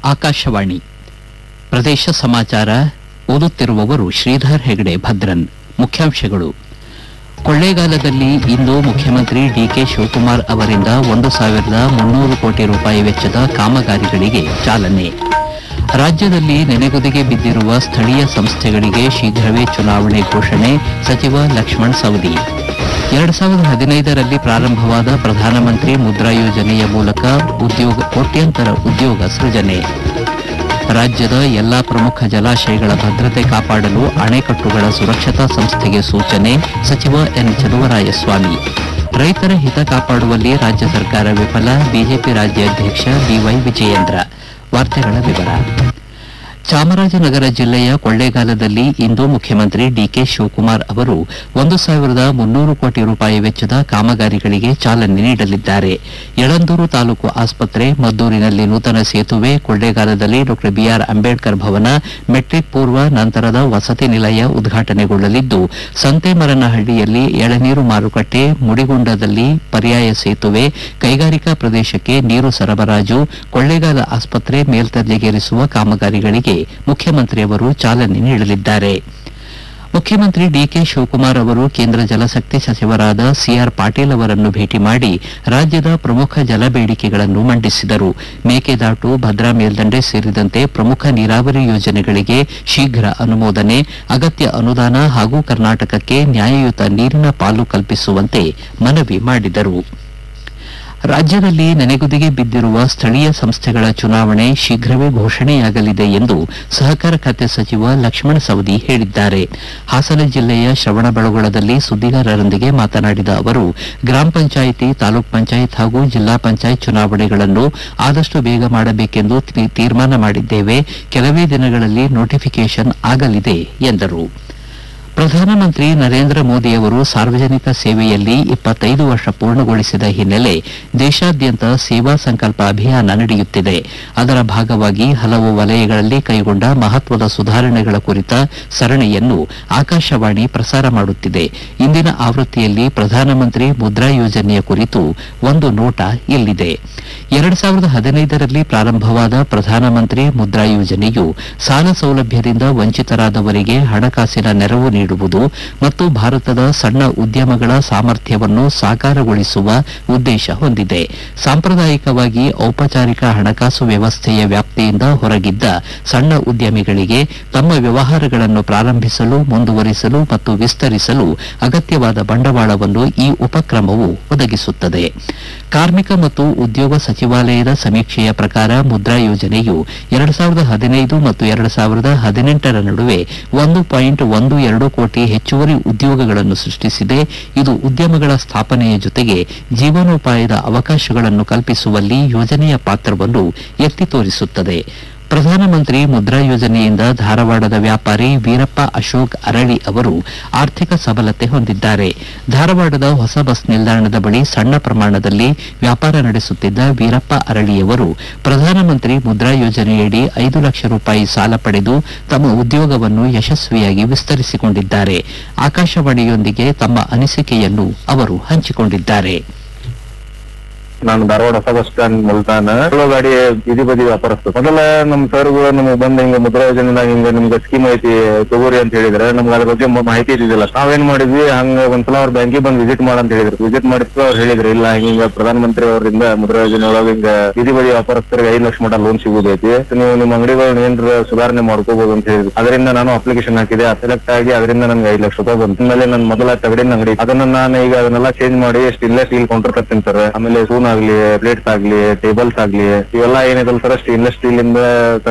ಆಕಾಶವಾಣಿ ಪ್ರದೇಶ ಸಮಾಚಾರ ಓದುತ್ತಿರುವವರು ಶ್ರೀಧರ್ ಹೆಗಡೆ ಭದ್ರನ್ ಮುಖ್ಯಾಂಶಗಳು ಕೊಳ್ಳೇಗಾಲದಲ್ಲಿ ಇಂದು ಮುಖ್ಯಮಂತ್ರಿ ಡಿಕೆ ಶಿವಕುಮಾರ್ ಅವರಿಂದ ಒಂದು ಸಾವಿರದ ಮುನ್ನೂರು ಕೋಟಿ ರೂಪಾಯಿ ವೆಚ್ಚದ ಕಾಮಗಾರಿಗಳಿಗೆ ಚಾಲನೆ ರಾಜ್ಯದಲ್ಲಿ ನೆನೆಗುದಿಗೆ ಬಿದ್ದಿರುವ ಸ್ಥಳೀಯ ಸಂಸ್ಥೆಗಳಿಗೆ ಶೀಘ್ರವೇ ಚುನಾವಣೆ ಘೋಷಣೆ ಸಚಿವ ಲಕ್ಷ್ಮಣ್ ಸವದಿ ಎರಡು ಸಾವಿರದ ಹದಿನೈದರಲ್ಲಿ ಪ್ರಾರಂಭವಾದ ಪ್ರಧಾನಮಂತ್ರಿ ಮುದ್ರಾ ಯೋಜನೆಯ ಮೂಲಕ ಉದ್ಯೋಗ ಕೋಟ್ಯಂತರ ಉದ್ಯೋಗ ಸೃಜನೆ ರಾಜ್ಯದ ಎಲ್ಲಾ ಪ್ರಮುಖ ಜಲಾಶಯಗಳ ಭದ್ರತೆ ಕಾಪಾಡಲು ಅಣೆಕಟ್ಟುಗಳ ಸುರಕ್ಷತಾ ಸಂಸ್ಥೆಗೆ ಸೂಚನೆ ಸಚಿವ ಎನ್ ಚಲುವರಾಯಸ್ವಾಮಿ ರೈತರ ಹಿತ ಕಾಪಾಡುವಲ್ಲಿ ರಾಜ್ಯ ಸರ್ಕಾರ ವಿಫಲ ಬಿಜೆಪಿ ರಾಜ್ಯಾಧ್ಯಕ್ಷ ಬಿವೈ ವಿಜಯೇಂದ್ರ ವಾರ್ತೆಗಳ ವಿವರ ಚಾಮರಾಜನಗರ ಜಿಲ್ಲೆಯ ಕೊಳ್ಳೇಗಾಲದಲ್ಲಿ ಇಂದು ಮುಖ್ಯಮಂತ್ರಿ ಡಿಕೆ ಶಿವಕುಮಾರ್ ಅವರು ಒಂದು ಸಾವಿರದ ಮುನ್ನೂರು ಕೋಟಿ ರೂಪಾಯಿ ವೆಚ್ಚದ ಕಾಮಗಾರಿಗಳಿಗೆ ಚಾಲನೆ ನೀಡಲಿದ್ದಾರೆ ಯಳಂದೂರು ತಾಲೂಕು ಆಸ್ಪತ್ರೆ ಮದ್ದೂರಿನಲ್ಲಿ ನೂತನ ಸೇತುವೆ ಕೊಳ್ಳೇಗಾಲದಲ್ಲಿ ಡಾ ಬಿಆರ್ ಅಂಬೇಡ್ಕರ್ ಭವನ ಮೆಟ್ರಿಕ್ ಪೂರ್ವ ನಂತರದ ವಸತಿ ನಿಲಯ ಉದ್ಘಾಟನೆಗೊಳ್ಳಲಿದ್ದು ಸಂತೇಮರನಹಳ್ಳಿಯಲ್ಲಿ ಎಳನೀರು ಮಾರುಕಟ್ಟೆ ಮುಡಿಗುಂಡದಲ್ಲಿ ಪರ್ಯಾಯ ಸೇತುವೆ ಕೈಗಾರಿಕಾ ಪ್ರದೇಶಕ್ಕೆ ನೀರು ಸರಬರಾಜು ಕೊಳ್ಳೇಗಾಲ ಆಸ್ಪತ್ರೆ ಮೇಲ್ದರ್ಜೆಗೇರಿಸುವ ಕಾಮಗಾರಿಗಳಿಗೆ ಮುಖ್ಯಮಂತ್ರಿಯವರು ಚಾಲನೆ ನೀಡಲಿದ್ದಾರೆ ಮುಖ್ಯಮಂತ್ರಿ ಡಿಕೆ ಶಿವಕುಮಾರ್ ಅವರು ಕೇಂದ್ರ ಜಲಶಕ್ತಿ ಸಚಿವರಾದ ಸಿಆರ್ ಪಾಟೀಲ್ ಅವರನ್ನು ಭೇಟಿ ಮಾಡಿ ರಾಜ್ಯದ ಪ್ರಮುಖ ಜಲ ಬೇಡಿಕೆಗಳನ್ನು ಮಂಡಿಸಿದರು ಮೇಕೆದಾಟು ಭದ್ರಾ ಮೇಲ್ದಂಡೆ ಸೇರಿದಂತೆ ಪ್ರಮುಖ ನೀರಾವರಿ ಯೋಜನೆಗಳಿಗೆ ಶೀಘ್ರ ಅನುಮೋದನೆ ಅಗತ್ಯ ಅನುದಾನ ಹಾಗೂ ಕರ್ನಾಟಕಕ್ಕೆ ನ್ಯಾಯಯುತ ನೀರಿನ ಪಾಲು ಕಲ್ಪಿಸುವಂತೆ ಮನವಿ ಮಾಡಿದರು ರಾಜ್ಯದಲ್ಲಿ ನೆನೆಗುದಿಗೆ ಬಿದ್ದಿರುವ ಸ್ಥಳೀಯ ಸಂಸ್ಥೆಗಳ ಚುನಾವಣೆ ಶೀಘ್ರವೇ ಘೋಷಣೆಯಾಗಲಿದೆ ಎಂದು ಸಹಕಾರ ಖಾತೆ ಸಚಿವ ಲಕ್ಷ್ಮಣ ಸವದಿ ಹೇಳಿದ್ದಾರೆ ಹಾಸನ ಜಿಲ್ಲೆಯ ಶ್ರವಣಬೆಳಗೊಳದಲ್ಲಿ ಸುದ್ದಿಗಾರರೊಂದಿಗೆ ಮಾತನಾಡಿದ ಅವರು ಗ್ರಾಮ ಪಂಚಾಯಿತಿ ತಾಲೂಕ್ ಪಂಚಾಯತ್ ಹಾಗೂ ಜಿಲ್ಲಾ ಪಂಚಾಯತ್ ಚುನಾವಣೆಗಳನ್ನು ಆದಷ್ಟು ಬೇಗ ಮಾಡಬೇಕೆಂದು ತಿ- ತೀರ್ಮಾನ ಮಾಡಿದ್ದೇವೆ ಕೆಲವೇ ದಿನಗಳಲ್ಲಿ ನೋಟಿಫಿಕೇಷನ್ ಆಗಲಿದೆ ಎಂದರು ಪ್ರಧಾನಮಂತ್ರಿ ನರೇಂದ್ರ ಮೋದಿಯವರು ಸಾರ್ವಜನಿಕ ಸೇವೆಯಲ್ಲಿ ಇಪ್ಪತ್ತೈದು ವರ್ಷ ಪೂರ್ಣಗೊಳಿಸಿದ ಹಿನ್ನೆಲೆ ದೇಶಾದ್ಯಂತ ಸೇವಾ ಸಂಕಲ್ಪ ಅಭಿಯಾನ ನಡೆಯುತ್ತಿದೆ ಅದರ ಭಾಗವಾಗಿ ಹಲವು ವಲಯಗಳಲ್ಲಿ ಕೈಗೊಂಡ ಮಹತ್ವದ ಸುಧಾರಣೆಗಳ ಕುರಿತ ಸರಣಿಯನ್ನು ಆಕಾಶವಾಣಿ ಪ್ರಸಾರ ಮಾಡುತ್ತಿದೆ ಇಂದಿನ ಆವೃತ್ತಿಯಲ್ಲಿ ಪ್ರಧಾನಮಂತ್ರಿ ಮುದ್ರಾ ಯೋಜನೆಯ ಕುರಿತು ಒಂದು ನೋಟ ಇಲ್ಲಿದೆ ಎರಡು ಸಾವಿರದ ಹದಿನೈದರಲ್ಲಿ ಪ್ರಾರಂಭವಾದ ಪ್ರಧಾನಮಂತ್ರಿ ಮುದ್ರಾ ಯೋಜನೆಯು ಸಾಲ ಸೌಲಭ್ಯದಿಂದ ವಂಚಿತರಾದವರಿಗೆ ಹಣಕಾಸಿನ ನೆರವು ನೀಡುವುದು ಮತ್ತು ಭಾರತದ ಸಣ್ಣ ಉದ್ಯಮಗಳ ಸಾಮರ್ಥ್ಯವನ್ನು ಸಾಕಾರಗೊಳಿಸುವ ಉದ್ದೇಶ ಹೊಂದಿದೆ ಸಾಂಪ್ರದಾಯಿಕವಾಗಿ ಔಪಚಾರಿಕ ಹಣಕಾಸು ವ್ಯವಸ್ಥೆಯ ವ್ಯಾಪ್ತಿಯಿಂದ ಹೊರಗಿದ್ದ ಸಣ್ಣ ಉದ್ಯಮಿಗಳಿಗೆ ತಮ್ಮ ವ್ಯವಹಾರಗಳನ್ನು ಪ್ರಾರಂಭಿಸಲು ಮುಂದುವರಿಸಲು ಮತ್ತು ವಿಸ್ತರಿಸಲು ಅಗತ್ಯವಾದ ಬಂಡವಾಳವನ್ನು ಈ ಉಪಕ್ರಮವು ಒದಗಿಸುತ್ತದೆ ಕಾರ್ಮಿಕ ಮತ್ತು ಉದ್ಯೋಗ ಸಚಿವಾಲಯದ ಸಮೀಕ್ಷೆಯ ಪ್ರಕಾರ ಮುದ್ರಾ ಯೋಜನೆಯು ಎರಡು ಸಾವಿರದ ಹದಿನೈದು ಮತ್ತು ಎರಡು ಸಾವಿರದ ಹದಿನೆಂಟರ ನಡುವೆ ಒಂದು ಪಾಯಿಂಟ್ ಒಂದು ಎರಡು ಕೋಟಿ ಹೆಚ್ಚುವರಿ ಉದ್ಯೋಗಗಳನ್ನು ಸೃಷ್ಟಿಸಿದೆ ಇದು ಉದ್ಯಮಗಳ ಸ್ಥಾಪನೆಯ ಜೊತೆಗೆ ಜೀವನೋಪಾಯದ ಅವಕಾಶಗಳನ್ನು ಕಲ್ಪಿಸುವಲ್ಲಿ ಯೋಜನೆಯ ಪಾತ್ರವನ್ನು ಎತ್ತಿ ತೋರಿಸುತ್ತದೆ ಪ್ರಧಾನಮಂತ್ರಿ ಮುದ್ರಾ ಯೋಜನೆಯಿಂದ ಧಾರವಾಡದ ವ್ಯಾಪಾರಿ ವೀರಪ್ಪ ಅಶೋಕ್ ಅರಳಿ ಅವರು ಆರ್ಥಿಕ ಸಬಲತೆ ಹೊಂದಿದ್ದಾರೆ ಧಾರವಾಡದ ಹೊಸ ಬಸ್ ನಿಲ್ದಾಣದ ಬಳಿ ಸಣ್ಣ ಪ್ರಮಾಣದಲ್ಲಿ ವ್ಯಾಪಾರ ನಡೆಸುತ್ತಿದ್ದ ವೀರಪ್ಪ ಅರಳಿಯವರು ಪ್ರಧಾನಮಂತ್ರಿ ಮುದ್ರಾ ಯೋಜನೆಯಡಿ ಐದು ಲಕ್ಷ ರೂಪಾಯಿ ಸಾಲ ಪಡೆದು ತಮ್ಮ ಉದ್ಯೋಗವನ್ನು ಯಶಸ್ವಿಯಾಗಿ ವಿಸ್ತರಿಸಿಕೊಂಡಿದ್ದಾರೆ ಆಕಾಶವಾಣಿಯೊಂದಿಗೆ ತಮ್ಮ ಅನಿಸಿಕೆಯನ್ನು ಅವರು ಹಂಚಿಕೊಂಡಿದ್ದಾರೆ ನಾನು ಧಾರವಾಡ ಹೊಸ ಬಸ್ ಸ್ಟ್ಯಾಂಡ್ ಮುಲ್ತಾನ ಚಲೋ ಗಾಡಿ ಬೀದಿ ಬದಿ ವ್ಯಾಪಾರಸ್ಥ ಮೊದಲ ನಮ್ ಸರ್ಗಳು ನಮಗೆ ಬಂದ ಹಿಂಗ ಮುದ್ರಾ ಯೋಜನೆದಾಗ ಹಿಂಗ ನಿಮ್ಗೆ ಸ್ಕೀಮ್ ಐತಿ ತಗೋರಿ ಅಂತ ಹೇಳಿದ್ರೆ ನಮ್ಗೆ ಅದ್ರ ಬಗ್ಗೆ ಮ- ಮಾಹಿತಿ ಇದ್ದಿದ್ದಿಲ್ಲ ನಾವೇನ್ ಮಾಡಿದ್ವಿ ಹಂಗ ಒಂದ್ಸಲ ಅವ್ರ ಬ್ಯಾಂಕಿಗೆ ಬಂದ್ ವಿಸಿಟ್ ಮಾಡ ಅಂತ ಹೇಳಿದ್ರು ವಿಸಿಟ್ ಮಾಡಿದ್ರು ಅವ್ರು ಹೇಳಿದ್ರು ಇಲ್ಲ ಹಿಂಗ ಪ್ರಧಾನ ಮಂತ್ರಿ ಅವರಿಂದ ಮುದ್ರಾ ಯೋಜನೆ ಒಳಗ ಹಿಂಗ ಬೀದಿ ಬದಿ ವ್ಯಾಪಾರಸ್ಥರಿಗೆ ಐದು ಲಕ್ಷ ಮಟ ಲೋನ್ ಸಿಗುದೈತಿ ನೀವು ನಿಮ್ಮ ಅಂಗಡಿಗಳನ್ನ ಏನ್ರ ಸುಧಾರಣೆ ಮಾಡ್ಕೋಬಹುದು ಅಂತ ಹೇಳಿದ್ರು ಅದರಿಂದ ನಾನು ಅಪ್ಲಿಕೇಶನ್ ಹಾಕಿದೆ ಸೆಲೆಕ್ಟ್ ಆಗಿ ಅದರಿಂದ ನನ್ಗೆ ಐದು ಲಕ್ಷ ರೂಪಾಯಿ ಬಂತು ಆಮೇಲೆ ನನ್ನ ಮೊದಲ ತಗಡಿನ ಅಂಗಡಿ ಅದನ್ನ ನಾನು ಈಗ ಅದನ್ನೆಲ್ಲ ಚೇಂಜ್ ಮಾಡಿ ಸ್ಟಿಲ್ಲೇ ಸ್ಟೀಲ್ ಕೌಂಟರ್ ತರ್ತೀನಿ ಸರ್ ಆಮೇಲೆ ಸ್ಪೂನ್ ಆಗ್ಲಿ ಪ್ಲೇಟ್ಸ್ ಆಗ್ಲಿ ಟೇಬಲ್ಸ್ ಆಗ್ಲಿ ಇವೆಲ್ಲ ಏನಿದಲ್ಲ ಸರ್ ಸ್ಟೇನ್ಲೆಸ್ ಸ್ಟೀಲ್ ಇಂದ